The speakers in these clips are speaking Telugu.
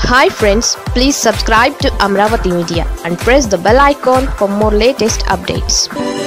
hi friends please subscribe to Amaravati media and press the bell icon for more latest updates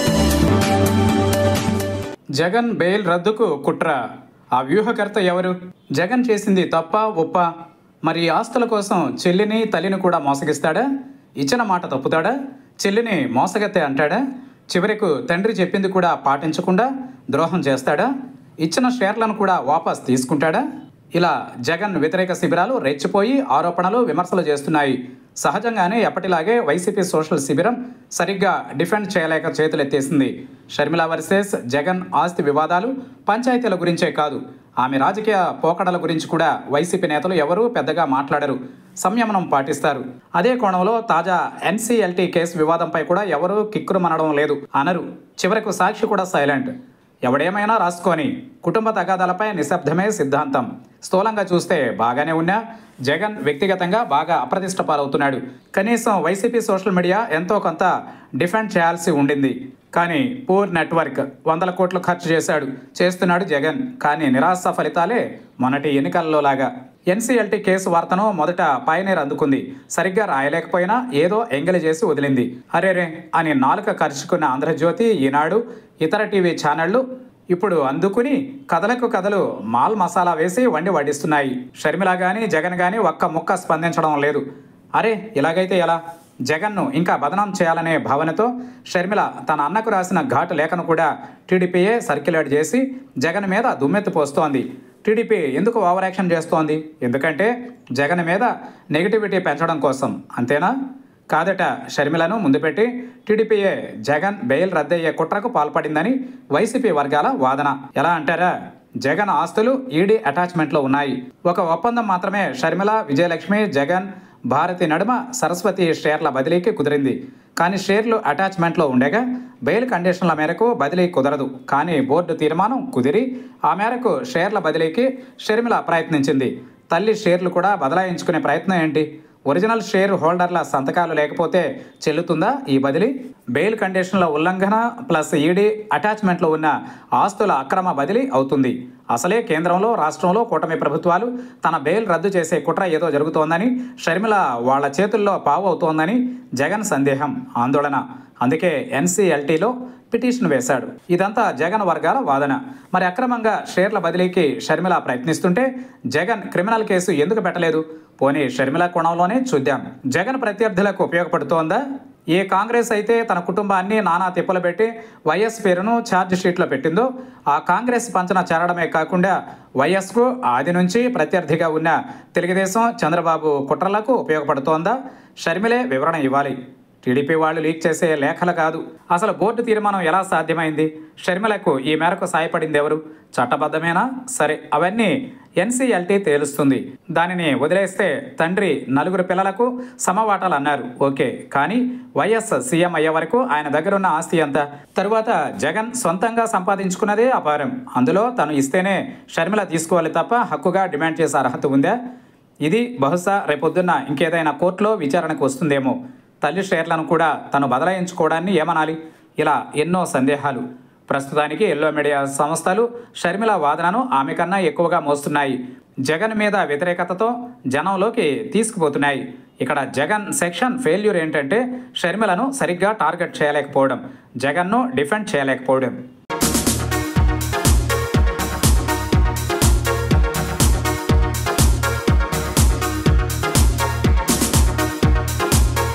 Jagan bail రద్దుకు కుట్ర ఆ వ్యూహకర్త ఎవరు జగన్ చేసింది తప్ప ఒప్ప మరి ఆస్తుల కోసం చెల్లిని తల్లిని కూడా మోసగిస్తాడా ఇచ్చిన మాట తప్పుతాడా చెల్లిని మోసగత్తే అంటాడా చివరకు తండ్రి చెప్పింది కూడా పాటించకుండా ద్రోహం చేస్తాడా ఇచ్చిన షేర్లను కూడా వాపస్ తీసుకుంటాడా ఇలా జగన్ వ్యతిరేక శిబిరాలు రెచ్చిపోయి ఆరోపణలు విమర్శలు చేస్తున్నాయి సహజంగానే ఎప్పటిలాగే వైసీపీ సోషల్ శిబిరం సరిగ్గా డిఫెండ్ చేయలేక చేతులెత్తేసింది షర్మిల వర్సెస్ జగన్ ఆస్తి వివాదాలు పంచాయతీల గురించే కాదు ఆమె రాజకీయ పోకడల గురించి కూడా వైసీపీ నేతలు ఎవరూ పెద్దగా మాట్లాడరు సంయమనం పాటిస్తారు అదే కోణంలో తాజా ఎన్సీఎల్టీ కేసు వివాదంపై కూడా ఎవరూ కిక్కురు మనడం లేదు అనరు చివరకు సాక్షి కూడా సైలెంట్ ఎవడేమైనా రాసుకొని కుటుంబ తగాదాలపై నిశ్శబ్దమే సిద్ధాంతం స్థూలంగా చూస్తే బాగానే ఉన్నా జగన్ వ్యక్తిగతంగా బాగా అప్రతిష్ట పాలవుతున్నాడు కనీసం వైసీపీ సోషల్ మీడియా ఎంతో కొంత డిఫెండ్ చేయాల్సి ఉండింది కానీ పూర్ నెట్వర్క్ వందల కోట్లు ఖర్చు చేశాడు చేస్తున్నాడు జగన్ కానీ నిరాశ ఫలితాలే మొన్నటి ఎన్నికల్లో లాగా ఎన్సీఎల్టీ కేసు వార్తను మొదట పయనీర్ అందుకుంది సరిగ్గా రాయలేకపోయినా ఏదో ఎంగిలి చేసి వదిలింది అరేరే అని నాలుక ఖర్చుకున్న ఆంధ్రజ్యోతి ఈనాడు ఇతర టీవీ ఛానళ్లు ఇప్పుడు అందుకుని కథలకు కథలు మాల్ మసాలా వేసి వండి వడ్డిస్తున్నాయి షర్మిల కానీ జగన్ కానీ ఒక్క ముక్క స్పందించడం లేదు అరే ఇలాగైతే ఎలా జగన్ను ఇంకా బదనాం చేయాలనే భావనతో షర్మిల తన అన్నకు రాసిన ఘాటు లేఖను కూడా టీడీపీయే సర్క్యులేట్ చేసి జగన్ మీద దుమ్మెత్తి పోస్తోంది టీడీపీ ఎందుకు ఓవర్ యాక్షన్ చేస్తోంది ఎందుకంటే జగన్ మీద నెగిటివిటీ పెంచడం కోసం అంతేనా కాదట షర్మిలను ముందు పెట్టి టీడీపీఏ జగన్ బెయిల్ రద్దయ్యే కుట్రకు పాల్పడిందని వైసీపీ వర్గాల వాదన ఎలా అంటారా జగన్ ఆస్తులు ఈడీ అటాచ్మెంట్లో ఉన్నాయి ఒక ఒప్పందం మాత్రమే షర్మిల విజయలక్ష్మి జగన్ భారతి నడుమ సరస్వతి షేర్ల బదిలీకి కుదిరింది కానీ షేర్లు అటాచ్మెంట్లో ఉండగా బెయిల్ కండిషన్ల మేరకు బదిలీ కుదరదు కానీ బోర్డు తీర్మానం కుదిరి ఆ మేరకు షేర్ల బదిలీకి షర్మిల ప్రయత్నించింది తల్లి షేర్లు కూడా బదలాయించుకునే ప్రయత్నం ఏంటి ఒరిజినల్ షేర్ హోల్డర్ల సంతకాలు లేకపోతే చెల్లుతుందా ఈ బదిలీ బెయిల్ కండిషన్ల ఉల్లంఘన ప్లస్ ఈడీ అటాచ్మెంట్లో ఉన్న ఆస్తుల అక్రమ బదిలీ అవుతుంది అసలే కేంద్రంలో రాష్ట్రంలో కూటమి ప్రభుత్వాలు తన బెయిల్ రద్దు చేసే కుట్ర ఏదో జరుగుతోందని షర్మిల వాళ్ళ చేతుల్లో పావు అవుతోందని జగన్ సందేహం ఆందోళన అందుకే ఎన్సీఎల్టీలో పిటిషన్ వేశాడు ఇదంతా జగన్ వర్గాల వాదన మరి అక్రమంగా షేర్ల బదిలీకి షర్మిల ప్రయత్నిస్తుంటే జగన్ క్రిమినల్ కేసు ఎందుకు పెట్టలేదు పోనీ షర్మిల కోణంలోనే చూద్దాం జగన్ ప్రత్యర్థులకు ఉపయోగపడుతోందా ఏ కాంగ్రెస్ అయితే తన కుటుంబాన్ని నానా తిప్పలు పెట్టి వైఎస్ పేరును ఛార్జ్ షీట్లో పెట్టిందో ఆ కాంగ్రెస్ పంచన చేరడమే కాకుండా వైఎస్కు ఆది నుంచి ప్రత్యర్థిగా ఉన్న తెలుగుదేశం చంద్రబాబు కుట్రలకు ఉపయోగపడుతోందా షర్మిలే వివరణ ఇవ్వాలి టీడీపీ వాళ్ళు లీక్ చేసే లేఖలు కాదు అసలు బోర్డు తీర్మానం ఎలా సాధ్యమైంది షర్మిలకు ఈ మేరకు సాయపడింది ఎవరు చట్టబద్ధమేనా సరే అవన్నీ ఎన్సీఎల్టీ తేలుస్తుంది దానిని వదిలేస్తే తండ్రి నలుగురు పిల్లలకు సమవాటాలు అన్నారు ఓకే కానీ వైఎస్ సీఎం అయ్యే వరకు ఆయన దగ్గర ఉన్న ఆస్తి ఎంత తరువాత జగన్ సొంతంగా సంపాదించుకున్నదే అపారం అందులో తను ఇస్తేనే షర్మిల తీసుకోవాలి తప్ప హక్కుగా డిమాండ్ చేసే అర్హత ఉందా ఇది బహుశా రేపొద్దున్న ఇంకేదైనా కోర్టులో విచారణకు వస్తుందేమో తల్లి షేర్లను కూడా తను బదలాయించుకోవడాన్ని ఏమనాలి ఇలా ఎన్నో సందేహాలు ప్రస్తుతానికి ఎల్లో మీడియా సంస్థలు షర్మిల వాదనను ఆమె కన్నా ఎక్కువగా మోస్తున్నాయి జగన్ మీద వ్యతిరేకతతో జనంలోకి తీసుకుపోతున్నాయి ఇక్కడ జగన్ సెక్షన్ ఫెయిల్యూర్ ఏంటంటే షర్మిలను సరిగ్గా టార్గెట్ చేయలేకపోవడం జగన్ను డిఫెండ్ చేయలేకపోవడం